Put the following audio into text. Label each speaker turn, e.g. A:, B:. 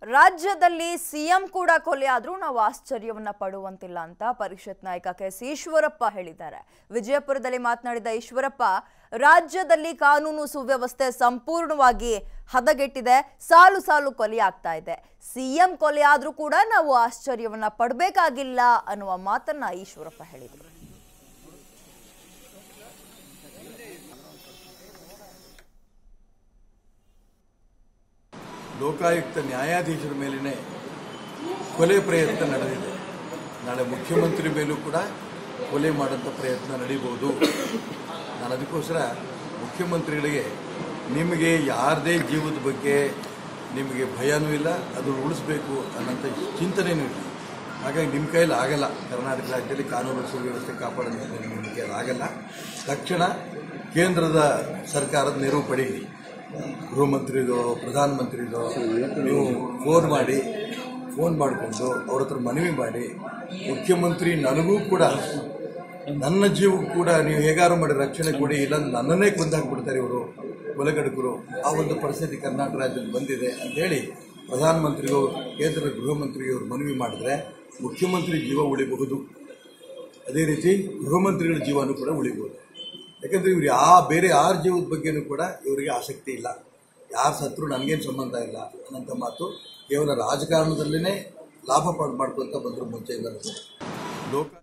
A: ರಾಜ್ಯದಲ್ಲಿ ಸಿಎಂ ಕೂಡ ಕೊಲೆ ಆದ್ರೂ ನಾವು ಆಶ್ಚರ್ಯವನ್ನ ಪಡುವಂತಿಲ್ಲ ಅಂತ ಪರಿಷತ್ ನಾಯಕ ಕೆ ಸಿ ಈಶ್ವರಪ್ಪ ಹೇಳಿದ್ದಾರೆ ವಿಜಯಪುರದಲ್ಲಿ ಮಾತನಾಡಿದ ಈಶ್ವರಪ್ಪ ರಾಜ್ಯದಲ್ಲಿ ಕಾನೂನು ಸುವ್ಯವಸ್ಥೆ ಸಂಪೂರ್ಣವಾಗಿ ಹದಗೆಟ್ಟಿದೆ ಸಾಲು ಸಾಲು ಕೊಲೆ ಆಗ್ತಾ ಇದೆ ಸಿಎಂ ಕೊಲೆ ಆದ್ರೂ ಕೂಡ ನಾವು ಆಶ್ಚರ್ಯವನ್ನ ಪಡಬೇಕಾಗಿಲ್ಲ ಅನ್ನುವ ಮಾತನ್ನ ಈಶ್ವರಪ್ಪ ಹೇಳಿದರು
B: ಲೋಕಾಯುಕ್ತ ನ್ಯಾಯಾಧೀಶರ ಮೇಲಿನೇ ಕೊಲೆ ಪ್ರಯತ್ನ ನಡೆದಿದೆ ನಾಳೆ ಮುಖ್ಯಮಂತ್ರಿ ಮೇಲೂ ಕೂಡ ಕೊಲೆ ಮಾಡೋಂಥ ಪ್ರಯತ್ನ ನಡೀಬೋದು ನಾನು ಅದಕ್ಕೋಸ್ಕರ ಮುಖ್ಯಮಂತ್ರಿಗಳಿಗೆ ನಿಮಗೆ ಯಾರದೇ ಜೀವದ ಬಗ್ಗೆ ನಿಮಗೆ ಭಯನೂ ಇಲ್ಲ ಅದು ಉಳಿಸ್ಬೇಕು ಅನ್ನೋಂಥ ಚಿಂತನೆಯೂ ಇಲ್ಲ ಹಾಗಾಗಿ ನಿಮ್ಮ ಕೈಯಲ್ಲಿ ಆಗಲ್ಲ ಕರ್ನಾಟಕ ರಾಜ್ಯದಲ್ಲಿ ಕಾನೂನು ಸುವ್ಯವಸ್ಥೆ ಕಾಪಾಡೋದು ನಿಮ್ಮ ಕೈಯಲ್ಲಿ ಆಗಲ್ಲ ತಕ್ಷಣ ಕೇಂದ್ರದ ಸರ್ಕಾರದ ನೆರವು ಪಡೀರಿ ಗೃಹ ಮಂತ್ರಿದೋ ಪ್ರಧಾನಮಂತ್ರಿದೋ ನೀವು ಫೋನ್ ಮಾಡಿ ಫೋನ್ ಮಾಡಿಕೊಂಡು ಅವ್ರ ಹತ್ರ ಮನವಿ ಮಾಡಿ ಮುಖ್ಯಮಂತ್ರಿ ನನಗೂ ಕೂಡ ನನ್ನ ಜೀವಕ್ಕೂ ಕೂಡ ನೀವು ಹೇಗಾರು ಮಾಡಿ ರಕ್ಷಣೆ ಕೊಡಿ ಇಲ್ಲ ನನ್ನನ್ನೇ ಕೊಂದಾಕ್ಬಿಡ್ತಾರೆ ಇವರು ಕೊಲೆಗಡಕರು ಆ ಒಂದು ಪರಿಸ್ಥಿತಿ ಕರ್ನಾಟಕ ರಾಜ್ಯದಲ್ಲಿ ಬಂದಿದೆ ಅಂತೇಳಿ ಪ್ರಧಾನಮಂತ್ರಿಗೂ ಕೇಂದ್ರದ ಗೃಹ ಮಂತ್ರಿಗೆ ಅವರು ಮನವಿ ಮಾಡಿದ್ರೆ ಮುಖ್ಯಮಂತ್ರಿ ಜೀವ ಉಳಿಬಹುದು ಅದೇ ರೀತಿ ಗೃಹ ಮಂತ್ರಿಗಳ ಜೀವನೂ ಕೂಡ ಉಳಿಬಹುದು ಯಾಕಂದ್ರೆ ಇವ್ರು ಯಾ ಬೇರೆ ಯಾರ ಜೀವದ ಬಗ್ಗೆನೂ ಕೂಡ ಇವರಿಗೆ ಆಸಕ್ತಿ ಇಲ್ಲ ಯಾರು ಸತ್ರು ನನಗೇನು ಸಂಬಂಧ ಇಲ್ಲ ಅನ್ನೋಂಥ ಮಾತು ಕೇವಲ ರಾಜಕಾರಣದಲ್ಲೇ ಲಾಭ ಪಾಡು ಮಾಡ್ಕೊತ ಬಂದರು ಮುಂಚೆಯಿಂದ ಲೋಕ